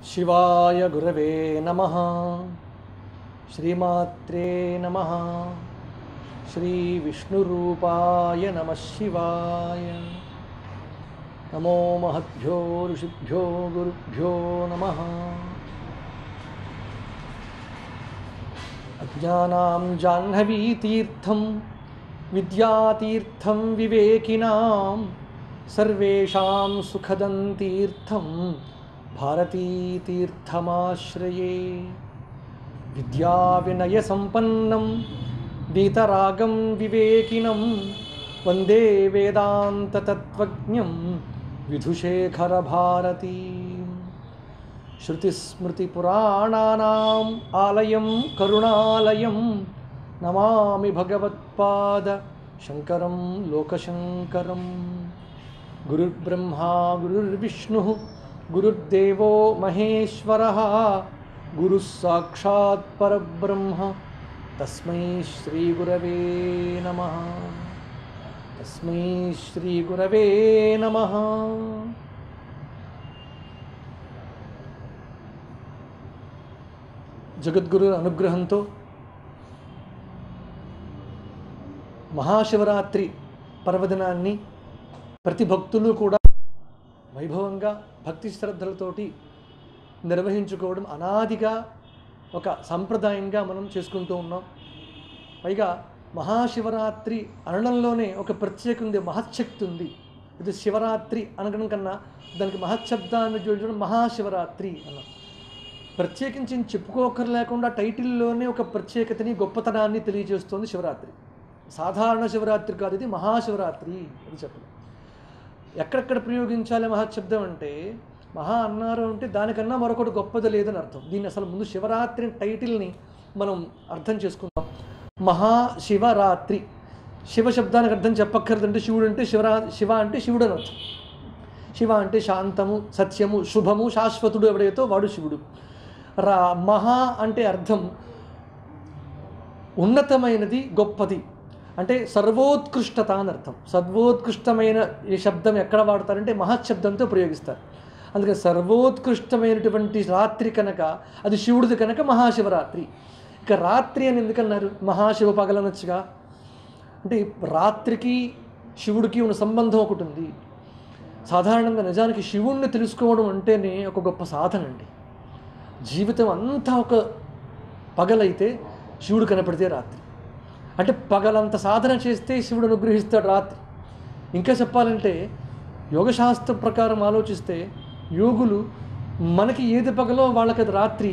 శివాయ గురవే నమ శ్రీమాత్రే నమ శ్రీ విష్ణురూపాయ నమ శివాయ నమో మహద్భ్యో ఋషిభ్యో గురుభ్యో నమ అజ్ఞానాం జాహ్నవీతీర్థం విద్యాతీర్థం వివేకినాం సర్వేషాం సుఖదం తీర్థం భారతీతీర్థమాశ్రయే విద్యావినయసంపన్నం వీతరాగం వివేకినం వందే వేదాంతతత్వజ్ఞం విధుశేఖరభారతీ శృతిస్మృతిపురాణానాం ఆలయం కరుణాలయం నమామి భగవత్పాద శంకరం లోకశంకరం గురుర్బ్రహ్మా గురుర్విష్ణు గురుర్దేవో మహేశ్వర గురుः సాక్షాత్ పరబ్రహ్మ తస్మై శ్రీగురవే నమ తస్మై శ్రీగురవే నమ జగద్గురు అనుగ్రహంతో మహాశివరాత్రి పర్వదినాన్ని ప్రతి భక్తులు కూడా వైభవంగా భక్తి శ్రద్ధలతోటి నిర్వహించుకోవడం అనాదిగా ఒక సంప్రదాయంగా మనం చేసుకుంటూ ఉన్నాం పైగా మహాశివరాత్రి అనడంలోనే ఒక ప్రత్యేక ఉంది మహశక్తి ఉంది ఇది శివరాత్రి అనడం కన్నా దానికి మహశబ్దాన్ని జోడించడం మహాశివరాత్రి అన్నాం ప్రత్యేకించి చెప్పుకోకర్ లేకుండా టైటిల్లోనే ఒక ప్రత్యేకతని గొప్పతనాన్ని తెలియజేస్తోంది శివరాత్రి సాధారణ శివరాత్రి కాదు ఇది మహాశివరాత్రి అని చెప్పడం ఎక్కడెక్కడ ప్రయోగించాలి మహాశబ్దం అంటే మహా అన్నారు అంటే దానికన్నా మరొకటి గొప్పది లేదని అర్థం దీన్ని అసలు ముందు శివరాత్రి టైటిల్ని మనం అర్థం చేసుకుందాం మహాశివరాత్రి శివ శబ్దానికి అర్థం చెప్పక్కర్దంటే శివుడు అంటే శివరా శివ అంటే శివుడు అని అర్థం శివ అంటే శాంతము సత్యము శుభము శాశ్వతుడు ఎవడైతే వాడు శివుడు రా మహా అంటే అర్థం ఉన్నతమైనది గొప్పది అంటే సర్వోత్కృష్టత అని అర్థం సర్వోత్కృష్టమైన ఈ శబ్దం ఎక్కడ వాడతారంటే మహశబ్దంతో ప్రయోగిస్తారు అందుకని సర్వోత్కృష్టమైనటువంటి రాత్రి కనుక అది శివుడిది కనుక మహాశివరాత్రి ఇక రాత్రి అని ఎందుకన్నారు మహాశివ పగలనొచ్చుగా అంటే రాత్రికి శివుడికి ఉన్న సంబంధం ఒకటి ఉంది సాధారణంగా నిజానికి శివుణ్ణి తెలుసుకోవడం అంటేనే ఒక గొప్ప సాధన అండి జీవితం అంతా ఒక పగలైతే శివుడు కనపడితే రాత్రి అంటే పగలంత సాధన చేస్తే శివుడు అనుగ్రహిస్తాడు రాత్రి ఇంకా చెప్పాలంటే యోగశాస్త్ర ప్రకారం ఆలోచిస్తే యోగులు మనకి ఏది పగలో వాళ్ళకి అది రాత్రి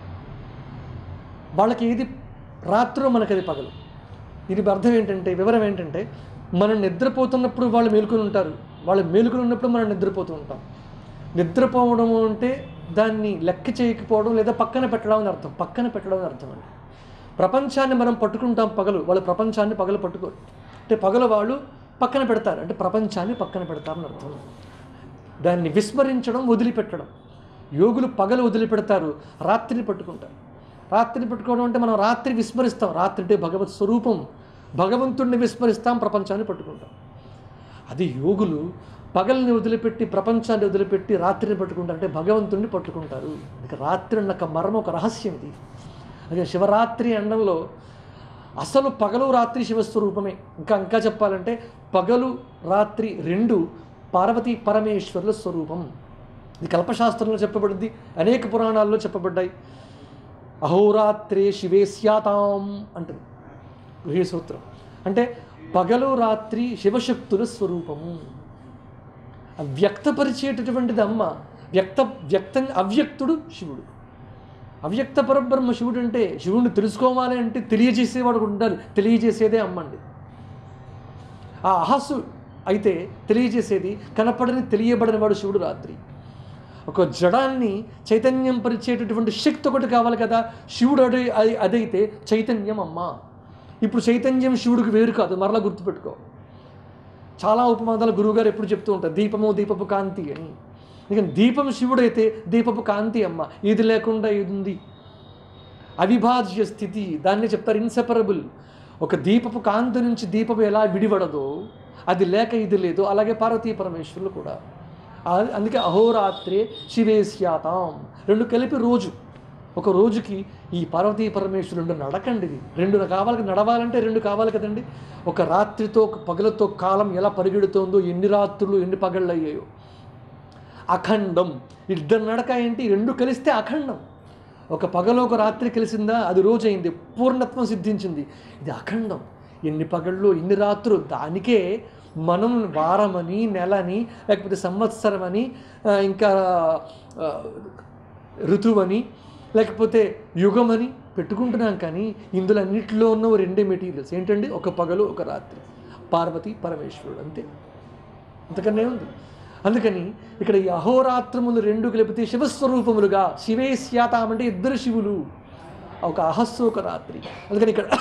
వాళ్ళకి ఏది రాత్రో మనకి అది పగలు ఇది అర్థం ఏంటంటే వివరం ఏంటంటే మనం నిద్రపోతున్నప్పుడు వాళ్ళు మేలుకొని ఉంటారు వాళ్ళు మేలుకొని ఉన్నప్పుడు మనం నిద్రపోతూ ఉంటాం నిద్రపోవడం అంటే దాన్ని లెక్క చేయకపోవడం లేదా పక్కన పెట్టడం అని అర్థం పక్కన పెట్టడం అని అర్థం అండి ప్రపంచాన్ని మనం పట్టుకుంటాం పగలు వాళ్ళు ప్రపంచాన్ని పగలు పట్టుకోరు అంటే పగలు వాళ్ళు పక్కన పెడతారు అంటే ప్రపంచాన్ని పక్కన పెడతారని అర్థం దాన్ని విస్మరించడం వదిలిపెట్టడం యోగులు పగలు వదిలిపెడతారు రాత్రిని పట్టుకుంటారు రాత్రిని పట్టుకోవడం అంటే మనం రాత్రి విస్మరిస్తాం రాత్రి అంటే భగవత్ స్వరూపం భగవంతుడిని విస్మరిస్తాం ప్రపంచాన్ని పట్టుకుంటాం అది యోగులు పగల్ని వదిలిపెట్టి ప్రపంచాన్ని వదిలిపెట్టి రాత్రిని పట్టుకుంటారు అంటే భగవంతుడిని పట్టుకుంటారు ఇక రాత్రి అన్న ఒక మర్మ ఒక రహస్యం ఇది అదే శివరాత్రి అండంలో అసలు పగలు రాత్రి శివస్వరూపమే ఇంకా ఇంకా చెప్పాలంటే పగలు రాత్రి రెండు పార్వతీ పరమేశ్వరుల స్వరూపం ఇది కల్పశాస్త్రంలో చెప్పబడింది అనేక పురాణాల్లో చెప్పబడ్డాయి అహోరాత్రే శివే స్యాతాం అంటుంది గృహీ సూత్రం అంటే పగలు రాత్రి శివశక్తుల స్వరూపము వ్యక్తపరిచేటటువంటిది అమ్మ వ్యక్త వ్యక్తం అవ్యక్తుడు శివుడు అవ్యక్త పరబ్రహ్మ శివుడు అంటే శివుడిని తెలుసుకోవాలి అంటే తెలియజేసేవాడు ఉండాలి తెలియజేసేదే అమ్మండి ఆ అహస్సు అయితే తెలియజేసేది కనపడని తెలియబడని వాడు శివుడు రాత్రి ఒక జడాన్ని చైతన్యం పరిచేటటువంటి శక్తి ఒకటి కావాలి కదా శివుడు అదే అది అదైతే చైతన్యం అమ్మ ఇప్పుడు చైతన్యం శివుడికి వేరు కాదు మరలా గుర్తుపెట్టుకో చాలా ఉపమాదాలు గురువుగారు ఎప్పుడు చెప్తూ ఉంటారు దీపము దీపపు కాంతి అని ఇక దీపం శివుడైతే దీపపు కాంతి అమ్మ ఇది లేకుండా ఇది ఉంది అవిభాజ్య స్థితి దాన్ని చెప్తారు ఇన్సెపరబుల్ ఒక దీపపు కాంతి నుంచి దీపం ఎలా విడిపడదో అది లేక ఇది లేదు అలాగే పార్వతీ పరమేశ్వరులు కూడా ఆ- అందుకే అహోరాత్రే శివే స్యాతాం రెండు కలిపి రోజు ఒక రోజుకి ఈ పార్వతీ పరమేశ్వరుడు నడకండి ఇది రెండు కావాలి నడవాలంటే రెండు కావాలి కదండి ఒక రాత్రితో ఒక పగలతో కాలం ఎలా పరిగెడుతోందో ఎన్ని రాత్రులు ఎన్ని పగళ్ళు అయ్యాయో అఖండం ఇద్దరు నడక ఏంటి రెండు కలిస్తే అఖండం ఒక పగలు ఒక రాత్రి కలిసిందా అది రోజు అయింది పూర్ణత్వం సిద్ధించింది ఇది అఖండం ఎన్ని పగళ్ళు ఎన్ని రాత్రులు దానికే మనం వారమని నెలని లేకపోతే సంవత్సరమని ఆ, ఇంకా ఆ, ఋతువని లేకపోతే యుగమని పెట్టుకుంటున్నాం కానీ ఇందులో అన్నింటిలో ఉన్న ఓ రెండే మెటీరియల్స్ ఏంటండి ఒక పగలు ఒక రాత్రి పార్వతి పరమేశ్వరుడు అంతే అంతకనే ఉంది అందుకని ఇక్కడ ఈ అహోరాత్రములు రెండు కలిపితే శివస్వరూపములుగా శివే స్యాతాం అంటే ఇద్దరు శివులు ఒక అహస్సు ఒక రాత్రి అందుకని ఇక్కడ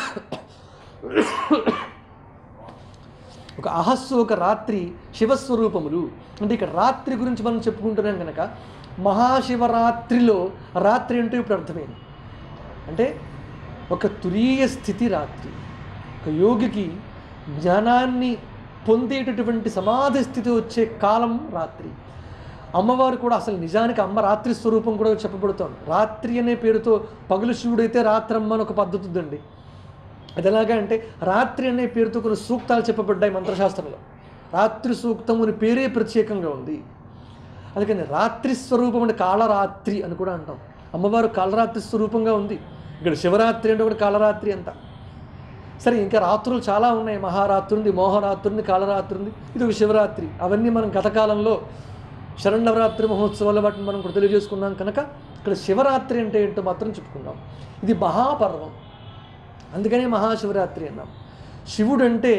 ఒక అహస్సు ఒక రాత్రి శివస్వరూపములు అంటే ఇక్కడ రాత్రి గురించి మనం చెప్పుకుంటున్నాం కనుక మహాశివరాత్రిలో రాత్రి అంటే ఇప్పుడు అర్థమైంది అంటే ఒక తురీయ స్థితి రాత్రి ఒక యోగికి జ్ఞానాన్ని పొందేటటువంటి సమాధి స్థితి వచ్చే కాలం రాత్రి అమ్మవారు కూడా అసలు నిజానికి అమ్మ రాత్రి స్వరూపం కూడా చెప్పబడుతోంది రాత్రి అనే పేరుతో పగులు శివుడైతే రాత్రమ్మ అని ఒక పద్ధతి ఉందండి అది ఎలాగా అంటే రాత్రి అనే పేరుతో కొన్ని సూక్తాలు చెప్పబడ్డాయి మంత్రశాస్త్రంలో రాత్రి సూక్తం అని పేరే ప్రత్యేకంగా ఉంది అందుకని రాత్రి స్వరూపం అంటే కాళరాత్రి అని కూడా అంటాం అమ్మవారు కాళరాత్రి స్వరూపంగా ఉంది ఇక్కడ శివరాత్రి అంటే కూడా కాళరాత్రి అంట సరే ఇంకా రాత్రులు చాలా ఉన్నాయి మహారాత్రి ఉంది మోహరాత్రి ఉంది కాళరాత్రి ఉంది ఇది ఒక శివరాత్రి అవన్నీ మనం గతకాలంలో శరణవరాత్రి మహోత్సవాల వాటిని మనం కూడా తెలియజేసుకున్నాం కనుక ఇక్కడ శివరాత్రి అంటే ఏంటో మాత్రం చెప్పుకుందాం ఇది మహాపర్వం అందుకనే మహాశివరాత్రి అన్నాం శివుడు అంటే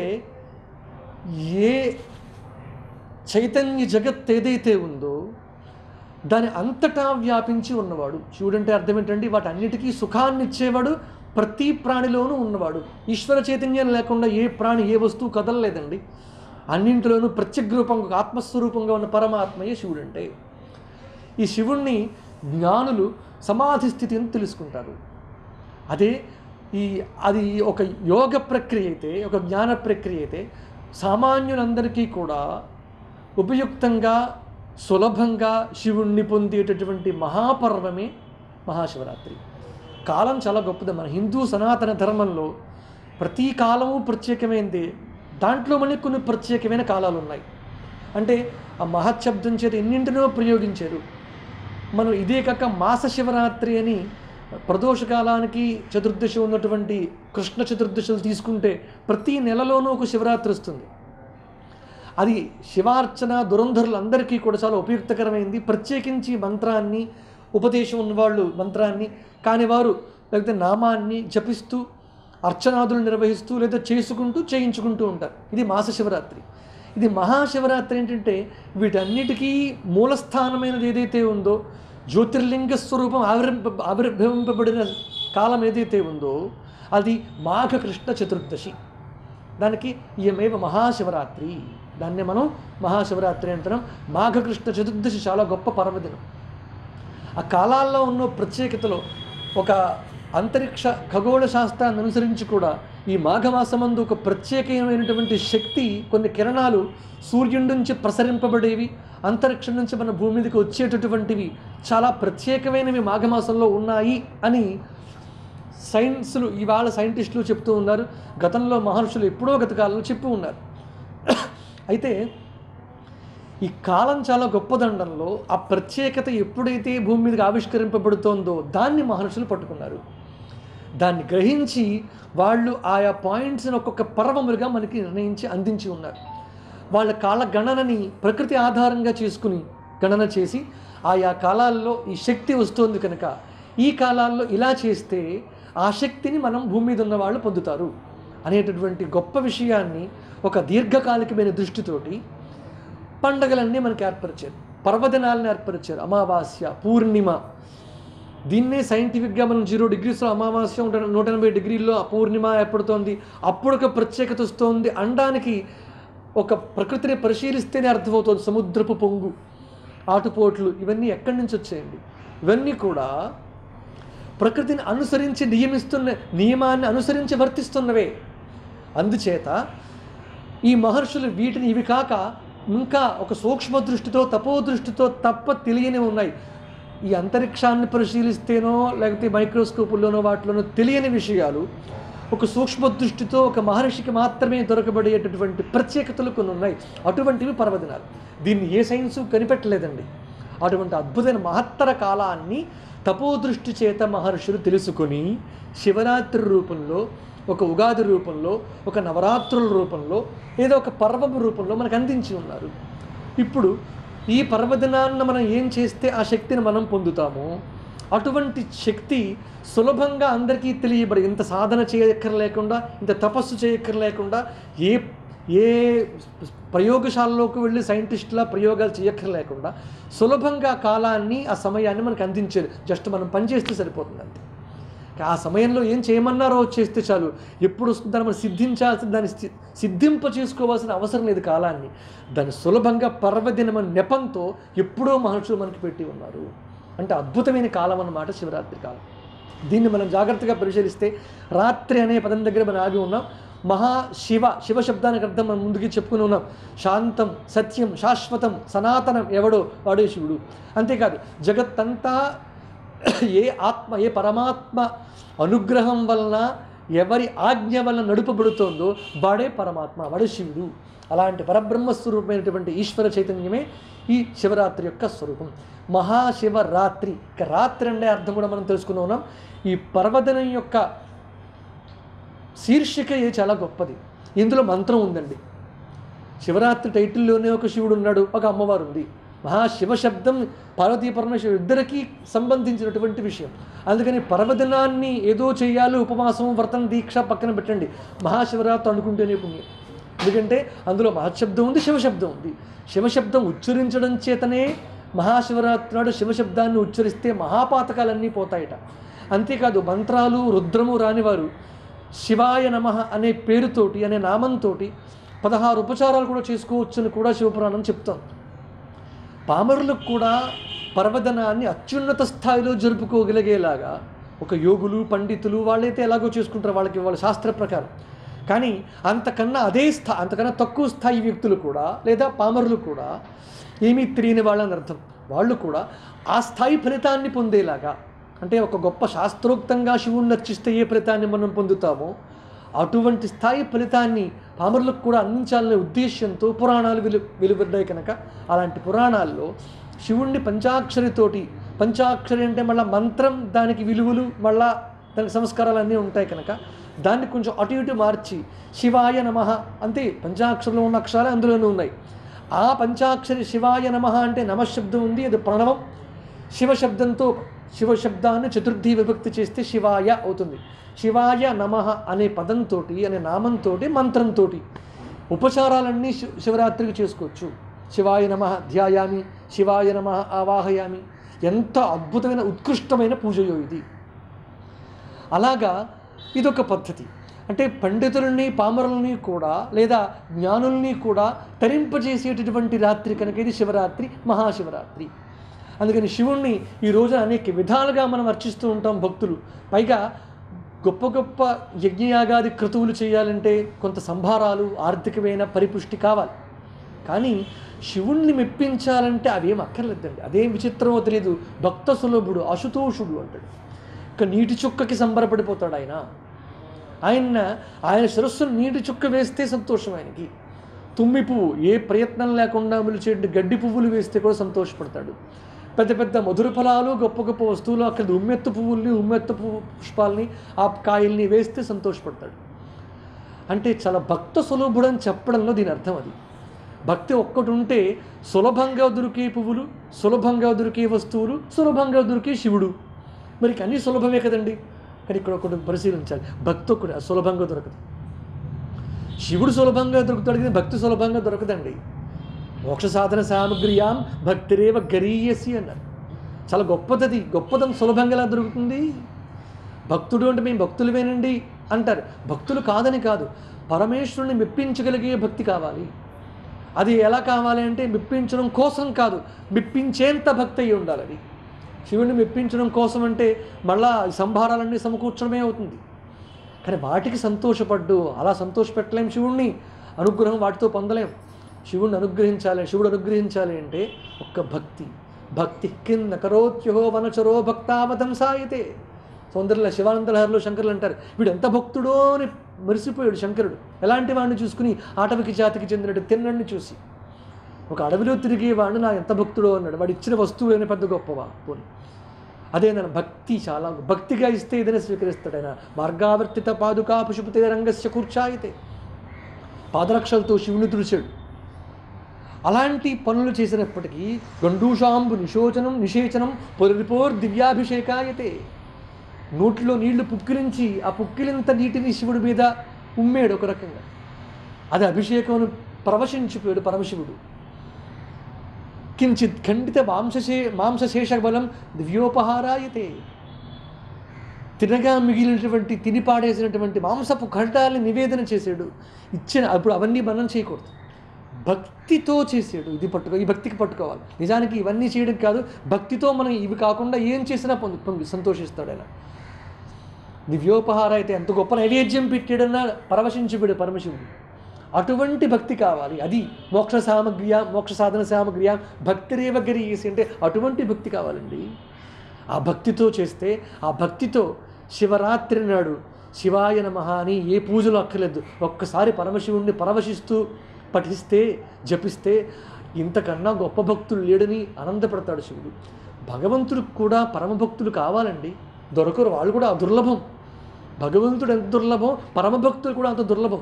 ఏ చైతన్య జగత్ ఏదైతే ఉందో దాని అంతటా వ్యాపించి ఉన్నవాడు శివుడు అంటే అర్థం ఏంటంటే వాటన్నిటికీ సుఖాన్ని ఇచ్చేవాడు ప్రతి ప్రాణిలోనూ ఉన్నవాడు ఈశ్వర చైతన్యం లేకుండా ఏ ప్రాణి ఏ వస్తువు కదలలేదండి అన్నింటిలోనూ ప్రత్యేక రూపంగా ఒక ఆత్మస్వరూపంగా ఉన్న పరమాత్మయే శివుడు అంటే ఈ శివుణ్ణి జ్ఞానులు సమాధి స్థితి అని తెలుసుకుంటారు అదే ఈ అది ఒక యోగ ప్రక్రియ అయితే ఒక జ్ఞాన ప్రక్రియ అయితే సామాన్యులందరికీ కూడా ఉపయుక్తంగా సులభంగా శివుణ్ణి పొందేటటువంటి మహాపర్వమే మహాశివరాత్రి కాలం చాలా గొప్పది మన హిందూ సనాతన ధర్మంలో ప్రతి కాలము ప్రత్యేకమైనది దాంట్లో మళ్ళీ కొన్ని ప్రత్యేకమైన కాలాలు ఉన్నాయి అంటే ఆ మహశబ్దం చేత ఎన్నింటినో ప్రయోగించారు మనం ఇదే కాక మాస శివరాత్రి అని ప్రదోషకాలానికి చతుర్దశి ఉన్నటువంటి కృష్ణ చతుర్దశులు తీసుకుంటే ప్రతి నెలలోనూ ఒక శివరాత్రి వస్తుంది అది శివార్చన దురంధరులందరికీ కూడా చాలా ఉపయుక్తకరమైంది ప్రత్యేకించి మంత్రాన్ని ఉపదేశం ఉన్నవాళ్ళు మంత్రాన్ని కాని వారు లేకపోతే నామాన్ని జపిస్తూ అర్చనాదులు నిర్వహిస్తూ లేదా చేసుకుంటూ చేయించుకుంటూ ఉంటారు ఇది మాస శివరాత్రి ఇది మహాశివరాత్రి ఏంటంటే వీటన్నిటికీ మూలస్థానమైనది ఏదైతే ఉందో జ్యోతిర్లింగ స్వరూపం ఆవిర్భ ఆవిర్భవింపబడిన కాలం ఏదైతే ఉందో అది మాఘ కృష్ణ చతుర్దశి దానికి ఇయమేవ మహాశివరాత్రి దాన్ని మనం మహాశివరాత్రి అంటున్నాం మాఘకృష్ణ చతుర్దశి చాలా గొప్ప పర్వదినం ఆ కాలాల్లో ఉన్న ప్రత్యేకతలో ఒక అంతరిక్ష ఖగోళ శాస్త్రాన్ని అనుసరించి కూడా ఈ మాఘమాసమందు ఒక ప్రత్యేకమైనటువంటి శక్తి కొన్ని కిరణాలు సూర్యుడి నుంచి ప్రసరింపబడేవి అంతరిక్షం నుంచి మన భూమి మీదకి వచ్చేటటువంటివి చాలా ప్రత్యేకమైనవి మాఘమాసంలో ఉన్నాయి అని సైన్స్లు ఇవాళ సైంటిస్టులు చెప్తూ ఉన్నారు గతంలో మహర్షులు ఎప్పుడో గత కాలంలో చెప్పు ఉన్నారు అయితే ఈ కాలం చాలా గొప్పదండంలో ఆ ప్రత్యేకత ఎప్పుడైతే భూమి మీదకి ఆవిష్కరింపబడుతోందో దాన్ని మహర్షులు పట్టుకున్నారు దాన్ని గ్రహించి వాళ్ళు ఆయా పాయింట్స్ని ఒక్కొక్క పర్వములుగా మనకి నిర్ణయించి అందించి ఉన్నారు వాళ్ళ కాల గణనని ప్రకృతి ఆధారంగా చేసుకుని గణన చేసి ఆయా కాలాల్లో ఈ శక్తి వస్తుంది కనుక ఈ కాలాల్లో ఇలా చేస్తే ఆ శక్తిని మనం భూమి మీద ఉన్న వాళ్ళు పొందుతారు అనేటటువంటి గొప్ప విషయాన్ని ఒక దీర్ఘకాలికమైన దృష్టితోటి పండగలన్నీ మనకి ఏర్పరిచారు పర్వదినాలను ఏర్పరిచారు అమావాస్య పూర్ణిమ దీన్నే సైంటిఫిక్గా మనం జీరో డిగ్రీస్లో అమావాస్య నూట నూట ఎనభై డిగ్రీల్లో ఆ పూర్ణిమ ఏర్పడుతోంది అప్పుడు ఒక ప్రత్యేకత వస్తోంది అనడానికి ఒక ప్రకృతిని పరిశీలిస్తేనే అర్థమవుతుంది సముద్రపు పొంగు ఆటుపోట్లు ఇవన్నీ ఎక్కడి నుంచి వచ్చాయండి ఇవన్నీ కూడా ప్రకృతిని అనుసరించి నియమిస్తున్న నియమాన్ని అనుసరించి వర్తిస్తున్నవే అందుచేత ఈ మహర్షులు వీటిని ఇవి కాక ఇంకా ఒక సూక్ష్మ దృష్టితో తపో దృష్టితో తప్ప తెలియని ఉన్నాయి ఈ అంతరిక్షాన్ని పరిశీలిస్తేనో లేకపోతే మైక్రోస్కోపుల్లోనో వాటిలోనో తెలియని విషయాలు ఒక సూక్ష్మ దృష్టితో ఒక మహర్షికి మాత్రమే దొరకబడేటటువంటి ప్రత్యేకతలు కొన్ని ఉన్నాయి అటువంటివి పర్వదినాలు దీన్ని ఏ సైన్సు కనిపెట్టలేదండి అటువంటి అద్భుతమైన మహత్తర కాలాన్ని తపోదృష్టి చేత మహర్షులు తెలుసుకొని శివరాత్రి రూపంలో ఒక ఉగాది రూపంలో ఒక నవరాత్రుల రూపంలో ఏదో ఒక పర్వం రూపంలో మనకు అందించి ఉన్నారు ఇప్పుడు ఈ పర్వదినాన్న మనం ఏం చేస్తే ఆ శక్తిని మనం పొందుతామో అటువంటి శక్తి సులభంగా అందరికీ తెలియబడి ఇంత సాధన చేయక్కర్లేకుండా ఇంత తపస్సు చేయక్కర్లేకుండా ఏ ఏ ప్రయోగశాలలోకి వెళ్ళి సైంటిస్టుల ప్రయోగాలు చేయక్కర్లేకుండా సులభంగా కాలాన్ని ఆ సమయాన్ని మనకు అందించారు జస్ట్ మనం పనిచేస్తే సరిపోతుంది అంతే ఆ సమయంలో ఏం చేయమన్నారో చేస్తే చాలు ఎప్పుడు వస్తుందో దాన్ని మనం సిద్ధించాల్సిన దాన్ని సి- సిద్ధింప చేసుకోవాల్సిన అవసరం లేదు కాలాన్ని దాన్ని సులభంగా పర్వదినమ నెపంతో ఎప్పుడో మహర్షులు మనకి పెట్టి ఉన్నారు అంటే అద్భుతమైన కాలం అన్నమాట శివరాత్రి కాలం దీన్ని మనం జాగ్రత్తగా పరిశీలిస్తే రాత్రి అనే పదం దగ్గర మనం ఆగి ఉన్నాం మహాశివ శివ శబ్దానికి అర్థం మనం ముందుకి చెప్పుకుని ఉన్నాం శాంతం సత్యం శాశ్వతం సనాతనం ఎవడో వాడే శివుడు అంతేకాదు జగత్తంతా ఏ ఆత్మ ఏ పరమాత్మ అనుగ్రహం వలన ఎవరి ఆజ్ఞ వలన నడుపబడుతోందో వాడే పరమాత్మ వాడే శివుడు అలాంటి పరబ్రహ్మ స్వరూపమైనటువంటి ఈశ్వర చైతన్యమే ఈ శివరాత్రి యొక్క స్వరూపం మహాశివరాత్రి ఇక రాత్రి అనే అర్థం కూడా మనం తెలుసుకుని ఉన్నాం ఈ పర్వదినం యొక్క శీర్షిక ఏ చాలా గొప్పది ఇందులో మంత్రం ఉందండి శివరాత్రి టైటిల్లోనే ఒక శివుడు ఉన్నాడు ఒక అమ్మవారు ఉంది మహాశివ శబ్దం పార్వతీ పరమేశ్వరు ఇద్దరికీ సంబంధించినటువంటి విషయం అందుకని పర్వదినాన్ని ఏదో చేయాలి ఉపవాసం వ్రతం దీక్ష పక్కన పెట్టండి మహాశివరాత్రి అనుకుంటేనే పుణ్యం ఎందుకంటే అందులో మహాశబ్దం ఉంది శివశబ్దం ఉంది శివశబ్దం ఉచ్చరించడం చేతనే మహాశివరాత్రి నాడు శివశబ్దాన్ని ఉచ్చరిస్తే మహాపాతకాలన్నీ పోతాయట అంతేకాదు మంత్రాలు రుద్రము రానివారు శివాయ నమ అనే పేరుతోటి అనే నామంతోటి పదహారు ఉపచారాలు కూడా చేసుకోవచ్చని కూడా శివపురాణం చెప్తోంది పామరులకు కూడా పర్వదనాన్ని అత్యున్నత స్థాయిలో జరుపుకోగలిగేలాగా ఒక యోగులు పండితులు వాళ్ళైతే ఎలాగో చేసుకుంటారు వాళ్ళకి వాళ్ళ శాస్త్ర ప్రకారం కానీ అంతకన్నా అదే స్థా అంతకన్నా తక్కువ స్థాయి వ్యక్తులు కూడా లేదా పామరులు కూడా ఏమీ తెలియని వాళ్ళని అర్థం వాళ్ళు కూడా ఆ స్థాయి ఫలితాన్ని పొందేలాగా అంటే ఒక గొప్ప శాస్త్రోక్తంగా శివుణ్ణి అర్చిస్తే ఏ ఫలితాన్ని మనం పొందుతామో అటువంటి స్థాయి ఫలితాన్ని పామరులకు కూడా అందించాలనే ఉద్దేశంతో పురాణాలు వెలు వెలువడ్డాయి కనుక అలాంటి పురాణాల్లో శివుణ్ణి పంచాక్షరితోటి పంచాక్షరి అంటే మళ్ళీ మంత్రం దానికి విలువలు మళ్ళా దానికి సంస్కారాలు అన్నీ ఉంటాయి కనుక దాన్ని కొంచెం అటు ఇటు మార్చి శివాయ నమ అంతే పంచాక్షరంలో ఉన్న అక్షరాలు అందులోనే ఉన్నాయి ఆ పంచాక్షరి శివాయ నమ అంటే నమశబ్దం ఉంది అది ప్రణవం శివశబ్దంతో శివశబ్దాన్ని చతుర్థి విభక్తి చేస్తే శివాయ అవుతుంది శివాయ నమ అనే పదంతో అనే నామంతో మంత్రంతో ఉపచారాలన్నీ శివ శివరాత్రికి చేసుకోవచ్చు శివాయ నమ ధ్యాయామి శివాయ నమ ఆవాహయామి ఎంత అద్భుతమైన ఉత్కృష్టమైన పూజయో ఇది అలాగా ఇదొక పద్ధతి అంటే పండితులని పామరులని కూడా లేదా జ్ఞానుల్ని కూడా తరింపజేసేటటువంటి రాత్రి కనుక ఇది శివరాత్రి మహాశివరాత్రి అందుకని శివుణ్ణి ఈ రోజున అనేక విధాలుగా మనం అర్చిస్తూ ఉంటాం భక్తులు పైగా గొప్ప గొప్ప యజ్ఞయాగాది క్రతువులు చేయాలంటే కొంత సంభారాలు ఆర్థికమైన పరిపుష్టి కావాలి కానీ శివుణ్ణి మెప్పించాలంటే అవేం అక్కర్లేదండి అదేం విచిత్రమో తెలియదు భక్త సులభుడు అశుతోషుడు అంటాడు ఇక నీటి చుక్కకి సంబరపడిపోతాడు ఆయన ఆయన ఆయన శిరస్సును నీటి చుక్క వేస్తే సంతోషం ఆయనకి తుమ్మి పువ్వు ఏ ప్రయత్నం లేకుండా మిలిచే గడ్డి పువ్వులు వేస్తే కూడా సంతోషపడతాడు పెద్ద పెద్ద మధుర ఫలాలు గొప్ప గొప్ప వస్తువులు అక్కడ ఉమ్మెత్తు పువ్వుల్ని ఉమ్మెత్తు పువ్వు పుష్పాలని ఆ కాయల్ని వేస్తే సంతోషపడతాడు అంటే చాలా భక్త సులభుడని చెప్పడంలో దీని అర్థం అది భక్తి ఒక్కటి ఉంటే సులభంగా దొరికే పువ్వులు సులభంగా దొరికే వస్తువులు సులభంగా దొరికే శివుడు మరి అన్నీ సులభమే కదండి కానీ ఇక్కడ ఒకటి పరిశీలించాలి భక్తి ఒక్కటి సులభంగా దొరకదు శివుడు సులభంగా దొరుకుతాడు కానీ భక్తి సులభంగా దొరకదండి మోక్ష సాధన సామగ్రియాం భక్తిరేవ గరీయసి అన్నారు చాలా గొప్పదది గొప్పదం సులభంగా ఎలా దొరుకుతుంది భక్తుడు అంటే మేము భక్తులమేనండి అంటారు భక్తులు కాదని కాదు పరమేశ్వరుని మెప్పించగలిగే భక్తి కావాలి అది ఎలా కావాలి అంటే మెప్పించడం కోసం కాదు మెప్పించేంత భక్తి అయి ఉండాలి అది శివుడిని మెప్పించడం కోసం అంటే మళ్ళా ఈ సంభారాలన్నీ సమకూర్చడమే అవుతుంది కానీ వాటికి సంతోషపడ్డు అలా సంతోషపెట్టలేం శివుణ్ణి అనుగ్రహం వాటితో పొందలేం శివుడిని అనుగ్రహించాలి శివుడు అనుగ్రహించాలి అంటే ఒక్క భక్తి భక్తి కింద కరోత్యహో వనచరో భక్తావతంసాయితే సౌందర్య శివానందలహరిలో శంకరులు అంటారు వీడు ఎంత భక్తుడో అని మరిసిపోయాడు శంకరుడు ఎలాంటి వాడిని చూసుకుని ఆటవికి జాతికి చెందినట్టు తిన్నడిని చూసి ఒక అడవిలో తిరిగేవాడు నా ఎంత భక్తుడో అన్నాడు వాడు ఇచ్చిన వస్తువు ఏమైనా పెద్ద గొప్పవా పోనీ అదే నన్ను భక్తి చాలా భక్తిగా ఇస్తే ఏదైనా స్వీకరిస్తాడు ఆయన మార్గావర్తిత పాదుకా పుష్పతే రంగస్య కూర్చాయితే పాదరక్షలతో శివుని తుడిచాడు అలాంటి పనులు చేసినప్పటికీ గండూషాంబు నిశోచనం నిషేచనం పొరిపోర్ దివ్యాభిషేకాయతే నోట్లో నీళ్లు పుక్కిలించి ఆ పుక్కిలింత నీటిని శివుడి మీద ఉమ్మేడు ఒక రకంగా అది అభిషేకం ప్రవశించిపోయాడు పరమశివుడు కించిత్ ఖండిత మాంసశే మాంసశేష బలం దివ్యోపహారాయతే తినగా మిగిలినటువంటి తిని పాడేసినటువంటి మాంసపు ఖండాలని నివేదన చేశాడు ఇచ్చిన అప్పుడు అవన్నీ మనం చేయకూడదు భక్తితో చేసాడు ఇది పట్టుకో ఈ భక్తికి పట్టుకోవాలి నిజానికి ఇవన్నీ చేయడం కాదు భక్తితో మనం ఇవి కాకుండా ఏం చేసినా పొంది పొంగి సంతోషిస్తాడు ఆయన దివ్యోపహార అయితే ఎంత గొప్ప నైవేద్యం పెట్టాడన్నా పరవశించిపోయాడు పరమశివుడు అటువంటి భక్తి కావాలి అది మోక్ష సామగ్ర్య మోక్ష సాధన సామగ్ర్య భక్తిరేవ గరీసి అంటే అటువంటి భక్తి కావాలండి ఆ భక్తితో చేస్తే ఆ భక్తితో శివరాత్రి నాడు శివాయ నమః అని ఏ పూజలు అక్కర్లేదు ఒక్కసారి పరమశివుణ్ణి పరవశిస్తూ పఠిస్తే జపిస్తే ఇంతకన్నా గొప్ప భక్తులు లేడని ఆనందపడతాడు శివుడు భగవంతుడికి కూడా పరమభక్తులు కావాలండి దొరకరు వాళ్ళు కూడా దుర్లభం భగవంతుడు ఎంత దుర్లభం పరమభక్తులు కూడా అంత దుర్లభం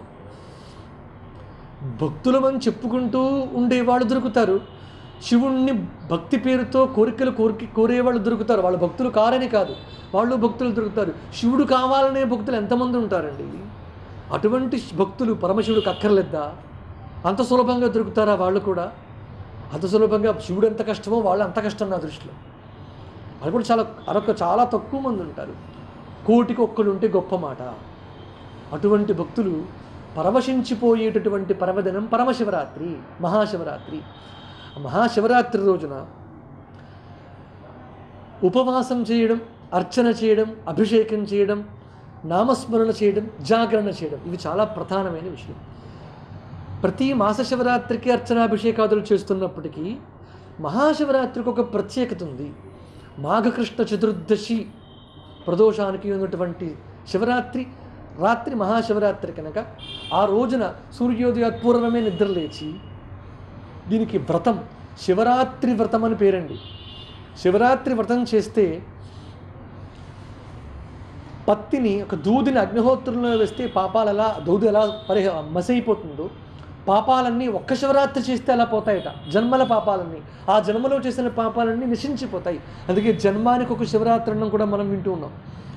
భక్తులమని చెప్పుకుంటూ ఉండేవాళ్ళు దొరుకుతారు శివుణ్ణి భక్తి పేరుతో కోరికలు కోరిక కోరేవాళ్ళు దొరుకుతారు వాళ్ళు భక్తులు కారని కాదు వాళ్ళు భక్తులు దొరుకుతారు శివుడు కావాలనే భక్తులు ఎంతమంది ఉంటారండి అటువంటి భక్తులు పరమశివుడికి అక్కర్లేద్దా అంత సులభంగా దొరుకుతారా వాళ్ళు కూడా అంత సులభంగా శివుడు ఎంత కష్టమో వాళ్ళు అంత కష్టం నా దృష్టిలో అది కూడా చాలా అదొక చాలా తక్కువ మంది ఉంటారు కోటికి ఒక్కడు ఉంటే గొప్ప మాట అటువంటి భక్తులు పరవశించిపోయేటటువంటి పర్వదినం పరమశివరాత్రి మహాశివరాత్రి ఆ మహాశివరాత్రి రోజున ఉపవాసం చేయడం అర్చన చేయడం అభిషేకం చేయడం నామస్మరణ చేయడం జాగరణ చేయడం ఇవి చాలా ప్రధానమైన విషయం ప్రతి మాస శివరాత్రికి అర్చనాభిషేకాదులు చేస్తున్నప్పటికీ మహాశివరాత్రికి ఒక ప్రత్యేకత ఉంది మాఘకృష్ణ చతుర్దశి ప్రదోషానికి ఉన్నటువంటి శివరాత్రి రాత్రి మహాశివరాత్రి కనుక ఆ రోజున సూర్యోదయ పూర్వమే నిద్రలేచి దీనికి వ్రతం శివరాత్రి వ్రతం అని పేరండి శివరాత్రి వ్రతం చేస్తే పత్తిని ఒక దూదిని అగ్నిహోత్రంలో వేస్తే పాపాలు ఎలా దూది ఎలా పరిహ మసైపోతుందో పాపాలన్నీ ఒక్క శివరాత్రి చేస్తే అలా పోతాయట జన్మల పాపాలన్నీ ఆ జన్మలో చేసిన పాపాలన్నీ నశించిపోతాయి అందుకే జన్మానికి ఒక శివరాత్రి అన్నం కూడా మనం వింటూ ఉన్నాం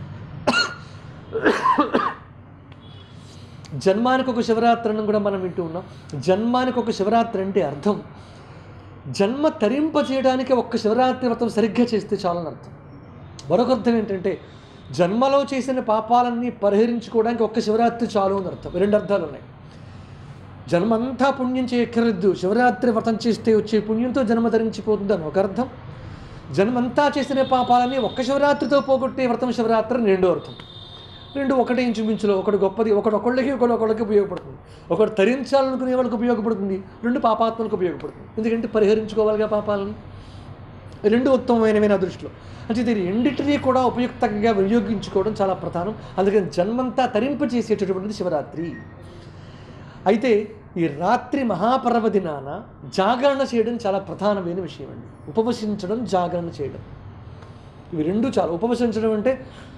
జన్మానికి ఒక శివరాత్రి అన్నం కూడా మనం వింటూ ఉన్నాం జన్మానికి ఒక శివరాత్రి అంటే అర్థం జన్మ తరింప చేయడానికి ఒక్క శివరాత్రి వ్రతం సరిగ్గా చేస్తే చాలని అర్థం మరొక అర్థం ఏంటంటే జన్మలో చేసిన పాపాలన్నీ పరిహరించుకోవడానికి ఒక్క శివరాత్రి చాలు అని అర్థం రెండు అర్థాలు ఉన్నాయి జన్మంతా పుణ్యం చేయక్కర్లేదు శివరాత్రి వ్రతం చేస్తే వచ్చే పుణ్యంతో జన్మ ధరించిపోతుంది అని ఒక అర్థం జన్మంతా చేసిన పాపాలని ఒక్క శివరాత్రితో పోగొట్టే వ్రతం శివరాత్రి అని రెండో అర్థం రెండు ఒకటే ఇంచుమించులో ఒకటి గొప్పది ఒకటి ఒకళ్ళకి ఒకటి ఒకళ్ళకి ఉపయోగపడుతుంది ఒకటి తరించాలనుకునే వాళ్ళకి ఉపయోగపడుతుంది రెండు పాపాత్మలకు ఉపయోగపడుతుంది ఎందుకంటే పరిహరించుకోవాలిగా పాపాలను రెండు ఉత్తమమైనవి నా దృష్టిలో అంటే ఇది రెండింటినీ కూడా ఉపయుక్తంగా వినియోగించుకోవడం చాలా ప్రధానం అందుకని జన్మంతా తరింపచేసేటటువంటిది శివరాత్రి అయితే ఈ రాత్రి మహాపర్వదినాన జాగరణ చేయడం చాలా ప్రధానమైన విషయం అండి ఉపవసించడం జాగరణ చేయడం ఇవి రెండు చాలా ఉపవసించడం అంటే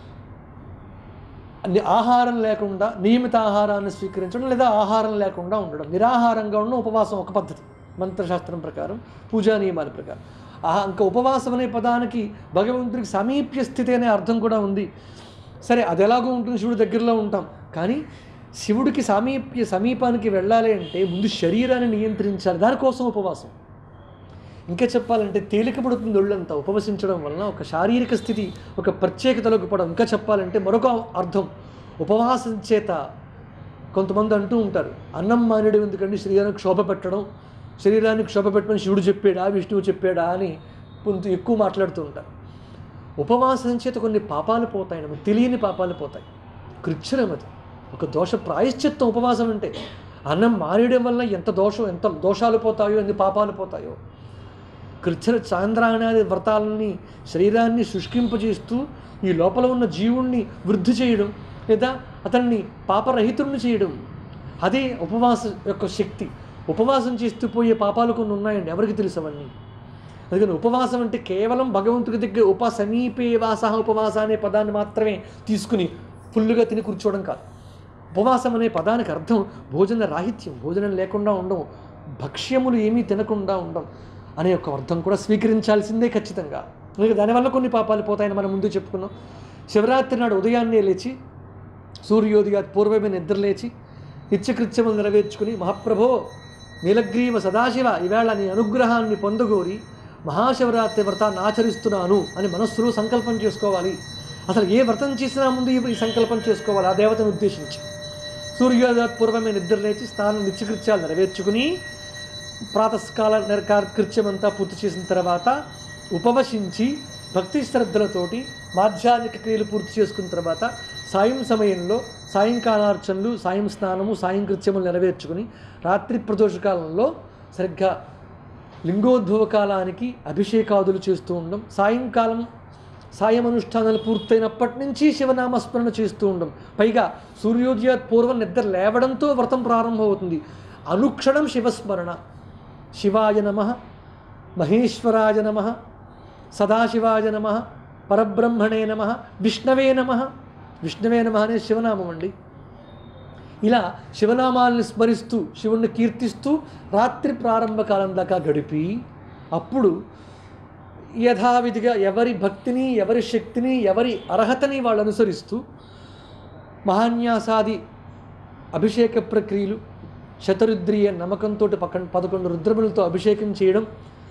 ని- ఆహారం లేకుండా నియమిత ఆహారాన్ని స్వీకరించడం లేదా ఆహారం లేకుండా ఉండడం నిరాహారంగా ఉన్న ఉపవాసం ఒక పద్ధతి మంత్రశాస్త్రం ప్రకారం పూజా నియమాల ప్రకారం ఆ ఇంకా ఉపవాసం అనే పదానికి భగవంతుడికి సమీప్య స్థితి అనే అర్థం కూడా ఉంది సరే అది ఎలాగో ఉంటుంది శివుడి దగ్గరలో ఉంటాం కానీ శివుడికి సమీప్య సమీపానికి వెళ్ళాలి అంటే ముందు శరీరాన్ని నియంత్రించాలి దానికోసం ఉపవాసం ఇంకా చెప్పాలంటే తేలిక పడుతుంది ఒళ్ళంతా ఉపవసించడం వలన ఒక శారీరక స్థితి ఒక ప్రత్యేకతలోకి పడడం ఇంకా చెప్పాలంటే మరొక అర్థం ఉపవాసం చేత కొంతమంది అంటూ ఉంటారు అన్నం మానేయడం ఎందుకంటే శరీరానికి క్షోభ పెట్టడం శరీరానికి క్షోభ పెట్టమని శివుడు చెప్పాడా విష్ణువు చెప్పాడా అని కొంత ఎక్కువ మాట్లాడుతూ ఉంటారు ఉపవాసం చేత కొన్ని పాపాలు పోతాయి మనకు తెలియని పాపాలు పోతాయి కృచ్ఛరం అది ఒక దోష ప్రాయశ్చిత్తం ఉపవాసం అంటే అన్నం మానేయడం వల్ల ఎంత దోషం ఎంత దోషాలు పోతాయో ఎన్ని పాపాలు పోతాయో కృత్య చాంద్రానాది వ్రతాలని శరీరాన్ని శుష్కింపజేస్తూ ఈ లోపల ఉన్న జీవుణ్ణి వృద్ధి చేయడం లేదా అతన్ని పాపరహితుడిని చేయడం అదే ఉపవాస యొక్క శక్తి ఉపవాసం చేస్తూ పోయే పాపాలు కొన్ని ఉన్నాయండి ఎవరికి తెలుసు అవన్నీ అందుకని ఉపవాసం అంటే కేవలం భగవంతుడి దగ్గర ఉప సమీపే వాస ఉపవాస అనే పదాన్ని మాత్రమే తీసుకుని ఫుల్లుగా తిని కూర్చోవడం కాదు ఉపవాసం అనే పదానికి అర్థం భోజన రాహిత్యం భోజనం లేకుండా ఉండడం భక్ష్యములు ఏమీ తినకుండా ఉండడం అనే ఒక అర్థం కూడా స్వీకరించాల్సిందే ఖచ్చితంగా అందుకే దానివల్ల కొన్ని పాపాలు పోతాయని మనం ముందు చెప్పుకున్నాం శివరాత్రి నాడు ఉదయాన్నే లేచి సూర్యోదయ పూర్వమే నిద్ర లేచి నిత్యకృత్యములు నెరవేర్చుకుని మహాప్రభో నీలగ్రీవ సదాశివ ఈవేళ నీ అనుగ్రహాన్ని పొందగోరి మహాశివరాత్రి వ్రతాన్ని ఆచరిస్తున్నాను అని మనస్సులో సంకల్పం చేసుకోవాలి అసలు ఏ వ్రతం చేసినా ముందు ఈ ఈ సంకల్పం చేసుకోవాలి ఆ దేవతను ఉద్దేశించి సూర్యోదయ పూర్వమే నిద్ర లేచి స్నానం నిత్యకృత్యాలు నెరవేర్చుకుని ప్రాతస్కాల నరకార కృత్యమంతా పూర్తి చేసిన తర్వాత ఉపవసించి భక్తి శ్రద్ధలతోటి మాధ్యాత్మిక క్రియలు పూర్తి చేసుకున్న తర్వాత సాయం సమయంలో సాయంకాలార్చనలు సాయం స్నానము సాయం కృత్యములు నెరవేర్చుకుని రాత్రి ప్రదోషకాలంలో సరిగ్గా లింగోద్భవ కాలానికి అభిషేకాదులు చేస్తూ ఉండడం సాయంకాలం సాయం అనుష్ఠానాలు పూర్తయినప్పటి నుంచి శివనామస్మరణ చేస్తూ ఉండడం పైగా సూర్యోదయ పూర్వం నిద్ర లేవడంతో వ్రతం ప్రారంభమవుతుంది అనుక్షణం శివస్మరణ శివాయ నమ మహేశ్వరాయ నమ సదాశివాయ నమ పరబ్రహ్మణే నమ విష్ణవే నమ విష్ణవే నమ అనే శివనామం అండి ఇలా శివనామాల్ని స్మరిస్తూ శివుణ్ణి కీర్తిస్తూ రాత్రి ప్రారంభ కాలం దాకా గడిపి అప్పుడు యథావిధిగా ఎవరి భక్తిని ఎవరి శక్తిని ఎవరి అర్హతని వాళ్ళు అనుసరిస్తూ మహాన్యాసాది అభిషేక ప్రక్రియలు శతరుద్రియ నమ్మకంతో పక్కన పదకొండు రుద్రములతో అభిషేకం చేయడం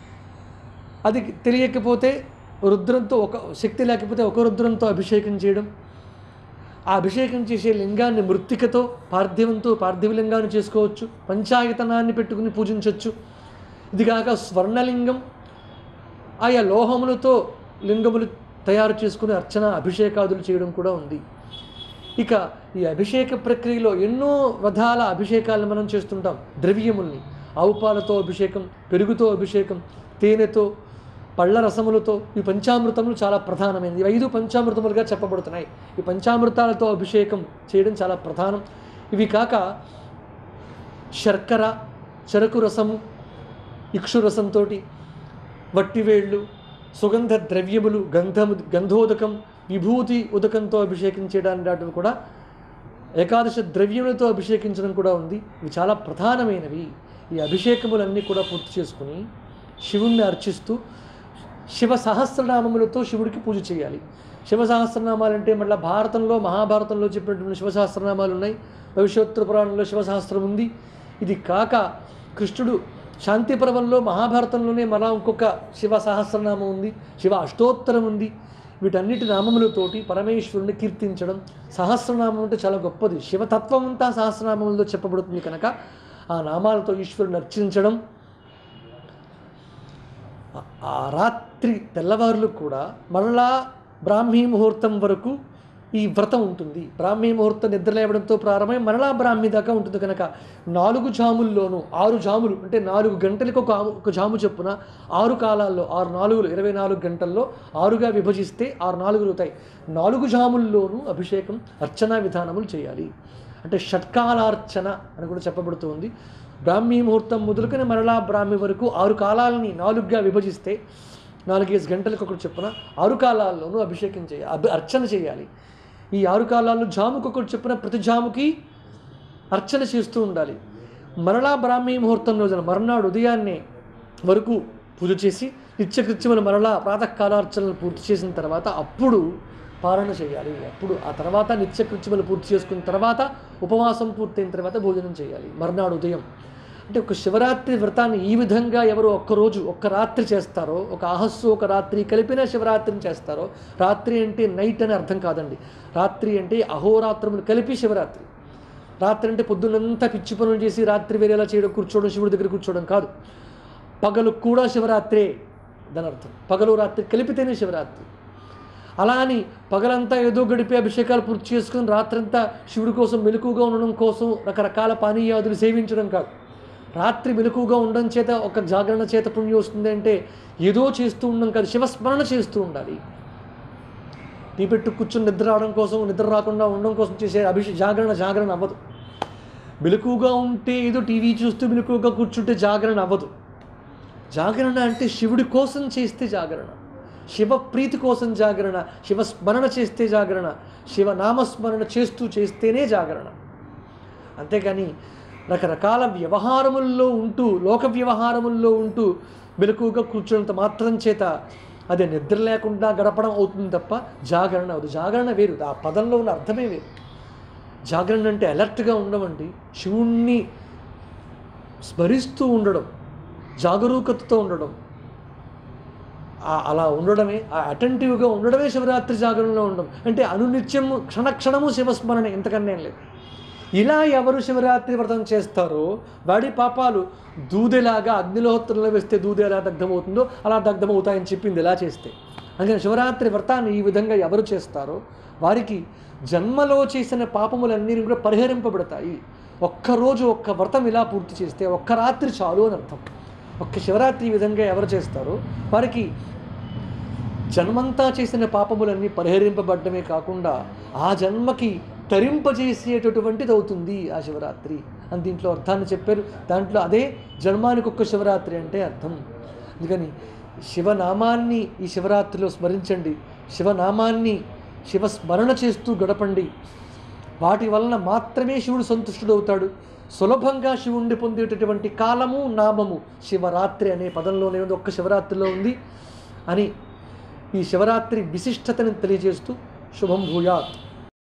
అది తెలియకపోతే రుద్రంతో ఒక శక్తి లేకపోతే ఒక రుద్రంతో అభిషేకం చేయడం ఆ అభిషేకం చేసే లింగాన్ని మృత్తికతో పార్థివంతో పార్థివ లింగాన్ని చేసుకోవచ్చు పంచాయతనాన్ని పెట్టుకుని పూజించవచ్చు ఇది కాక స్వర్ణలింగం ఆయా లోహములతో లింగములు తయారు చేసుకుని అర్చన అభిషేకాదులు చేయడం కూడా ఉంది ఇక ఈ అభిషేక ప్రక్రియలో ఎన్నో విధాల అభిషేకాలను మనం చేస్తుంటాం ద్రవ్యముల్ని ఆవు పాలతో అభిషేకం పెరుగుతో అభిషేకం తేనెతో పళ్ళ రసములతో ఈ పంచామృతములు చాలా ప్రధానమైనది ఇవి ఐదు పంచామృతములుగా చెప్పబడుతున్నాయి ఈ పంచామృతాలతో అభిషేకం చేయడం చాలా ప్రధానం ఇవి కాక శర్కర చెరకు రసము ఇక్షు రసంతో వట్టివేళ్ళు సుగంధ ద్రవ్యములు గంధము గంధోదకం విభూతి ఉదకంతో అభిషేకం చేయడానికి వాటిని కూడా ఏకాదశ ద్రవ్యములతో అభిషేకించడం కూడా ఉంది ఇవి చాలా ప్రధానమైనవి ఈ అభిషేకములన్నీ కూడా పూర్తి చేసుకుని శివుణ్ణి అర్చిస్తూ శివ సహస్రనామములతో శివుడికి పూజ చేయాలి శివ సహస్రనామాలు అంటే మళ్ళీ భారతంలో మహాభారతంలో చెప్పినటువంటి శివ సహస్రనామాలు ఉన్నాయి భవిష్యోత్తర పురాణంలో శివ సహస్రం ఉంది ఇది కాక కృష్ణుడు శాంతి పర్వంలో మహాభారతంలోనే మళ్ళా ఇంకొక శివ సహస్రనామం ఉంది శివ అష్టోత్తరం ఉంది వీటన్నిటి నామములతోటి పరమేశ్వరుని కీర్తించడం సహస్రనామం అంటే చాలా గొప్పది శివతత్వం అంతా సహస్రనామంలో చెప్పబడుతుంది కనుక ఆ నామాలతో ఈశ్వరుని అర్చించడం ఆ- ఆ రాత్రి తెల్లవారులు కూడా మరలా బ్రాహ్మీ ముహూర్తం వరకు ఈ వ్రతం ఉంటుంది బ్రాహ్మీ ముహూర్తం నిద్ర లేవడంతో ప్రారంభమై మరలా బ్రాహ్మీ దాకా ఉంటుంది కనుక నాలుగు జాముల్లోనూ ఆరు జాములు అంటే నాలుగు గంటలకు ఒక ఆము- ఒక జాము చొప్పున ఆరు కాలాల్లో ఆరు నాలుగులు ఇరవై నాలుగు గంటల్లో ఆరుగా విభజిస్తే ఆరు నాలుగులు అవుతాయి నాలుగు జాముల్లోనూ అభిషేకం అర్చనా విధానములు చేయాలి అంటే షట్కాలార్చన అని కూడా చెప్పబడుతుంది బ్రాహ్మీ ముహూర్తం మొదలుకొని మరలా బ్రాహ్మి వరకు ఆరు కాలాలని నాలుగుగా విభజిస్తే నాలుగైదు గంటలకు ఒకటి చొప్పున ఆరు కాలాల్లోనూ అభిషేకం చేయాలి అభి అర్చన చేయాలి ఈ ఆరు కాలాల్లో జాముకు ఒకటి చొప్పున ప్రతి జాముకి అర్చన చేస్తూ ఉండాలి మరలా బ్రాహ్మీ ముహూర్తం రోజున మర్నాడు ఉదయాన్నే వరకు పూజ చేసి నిత్యకృత్యములు మరలా ప్రాతకాలార్చనలు పూర్తి చేసిన తర్వాత అప్పుడు పాలన చేయాలి అప్పుడు ఆ తర్వాత నిత్యకృత్యములు పూర్తి చేసుకున్న తర్వాత ఉపవాసం పూర్తయిన తర్వాత భోజనం చేయాలి మర్నాడు ఉదయం అంటే ఒక శివరాత్రి వ్రతాన్ని ఈ విధంగా ఎవరు ఒక్కరోజు ఒక్క రాత్రి చేస్తారో ఒక ఆహస్సు ఒక రాత్రి కలిపిన శివరాత్రిని చేస్తారో రాత్రి అంటే నైట్ అని అర్థం కాదండి రాత్రి అంటే అహోరాత్రములు కలిపి శివరాత్రి రాత్రి అంటే పొద్దున్నంతా పిచ్చి పనులు చేసి రాత్రి వేరేలా చేయడం కూర్చోవడం శివుడి దగ్గర కూర్చోవడం కాదు పగలు కూడా శివరాత్రే దాని అర్థం పగలు రాత్రి కలిపితేనే శివరాత్రి అలా అని పగలంతా ఏదో గడిపే అభిషేకాలు పూర్తి చేసుకుని రాత్రంతా శివుడి కోసం మెలకుగా ఉండడం కోసం రకరకాల పానీయాదులు సేవించడం కాదు రాత్రి మెలకుగా ఉండడం చేత ఒక జాగరణ చేత పుణ్యం వస్తుంది అంటే ఏదో చేస్తూ ఉండడం కాదు శివస్మరణ చేస్తూ ఉండాలి టీ పెట్టు కూర్చొని నిద్ర రావడం కోసం నిద్ర రాకుండా ఉండడం కోసం చేసే అభిషే జాగరణ జాగరణ అవ్వదు మెలకుగా ఉంటే ఏదో టీవీ చూస్తూ మెలకుగా కూర్చుంటే జాగరణ అవ్వదు జాగరణ అంటే శివుడి కోసం చేస్తే జాగరణ శివ ప్రీతి కోసం జాగరణ శివ స్మరణ చేస్తే జాగరణ శివ నామస్మరణ చేస్తూ చేస్తేనే జాగరణ అంతేకాని రకరకాల వ్యవహారముల్లో ఉంటూ లోక వ్యవహారముల్లో ఉంటూ మెలకుగా కూర్చున్నంత మాత్రం చేత అది నిద్ర లేకుండా గడపడం అవుతుంది తప్ప జాగరణ అవదు జాగరణ వేరు ఆ పదంలో ఉన్న అర్థమే వేరు జాగరణ అంటే అలర్ట్గా ఉండమండి శివుణ్ణి స్మరిస్తూ ఉండడం జాగరూకతతో ఉండడం ఆ- అలా ఉండడమే ఆ అటెంటివ్గా ఉండడమే శివరాత్రి జాగరణలో ఉండడం అంటే అనునిత్యము క్షణక్షణము శివస్మరణ ఇంతకన్నా ఏం లేదు ఇలా ఎవరు శివరాత్రి వ్రతం చేస్తారో వాడి పాపాలు దూదెలాగా అగ్నిలోహత్రంలో వేస్తే దూదె ఎలా దగ్ధమవుతుందో అలా దగ్ధమవుతాయని చెప్పింది ఎలా చేస్తే అందుకని శివరాత్రి వ్రతాన్ని ఈ విధంగా ఎవరు చేస్తారో వారికి జన్మలో చేసిన పాపములన్నీ కూడా పరిహరింపబడతాయి ఒక్కరోజు ఒక్క వ్రతం ఇలా పూర్తి చేస్తే ఒక్క రాత్రి చాలు అని అర్థం ఒక్క శివరాత్రి ఈ విధంగా ఎవరు చేస్తారో వారికి జన్మంతా చేసిన పాపములన్నీ పరిహరింపబడ్డమే కాకుండా ఆ జన్మకి తరింపజేసేటటువంటిది అవుతుంది ఆ శివరాత్రి అని దీంట్లో అర్థాన్ని చెప్పారు దాంట్లో అదే జన్మానికి ఒక్క శివరాత్రి అంటే అర్థం అందుకని శివనామాన్ని ఈ శివరాత్రిలో స్మరించండి శివనామాన్ని శివస్మరణ చేస్తూ గడపండి వాటి వలన మాత్రమే శివుడు సంతుష్టుడవుతాడు సులభంగా శివుణ్ణి పొందేటటువంటి కాలము నామము శివరాత్రి అనే పదంలోనే ఉంది ఒక్క శివరాత్రిలో ఉంది అని ఈ శివరాత్రి విశిష్టతని తెలియజేస్తూ శుభం భూయాత్